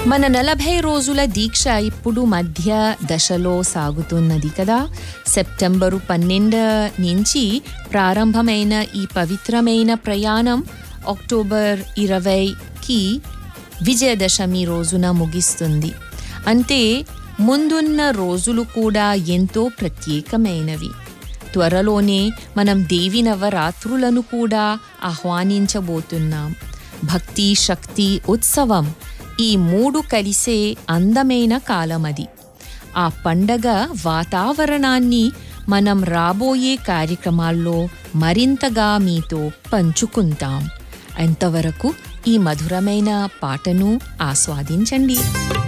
మన నలభై రోజుల దీక్ష ఇప్పుడు మధ్య దశలో సాగుతున్నది కదా సెప్టెంబరు పన్నెండు నుంచి ప్రారంభమైన ఈ పవిత్రమైన ప్రయాణం అక్టోబర్ ఇరవైకి విజయదశమి రోజున ముగిస్తుంది అంటే ముందున్న రోజులు కూడా ఎంతో ప్రత్యేకమైనవి త్వరలోనే మనం దేవి నవరాత్రులను కూడా ఆహ్వానించబోతున్నాం భక్తి శక్తి ఉత్సవం ఈ మూడు కలిసే అందమైన కాలమది ఆ పండగ వాతావరణాన్ని మనం రాబోయే కార్యక్రమాల్లో మరింతగా మీతో పంచుకుంటాం అంతవరకు ఈ మధురమైన పాటను ఆస్వాదించండి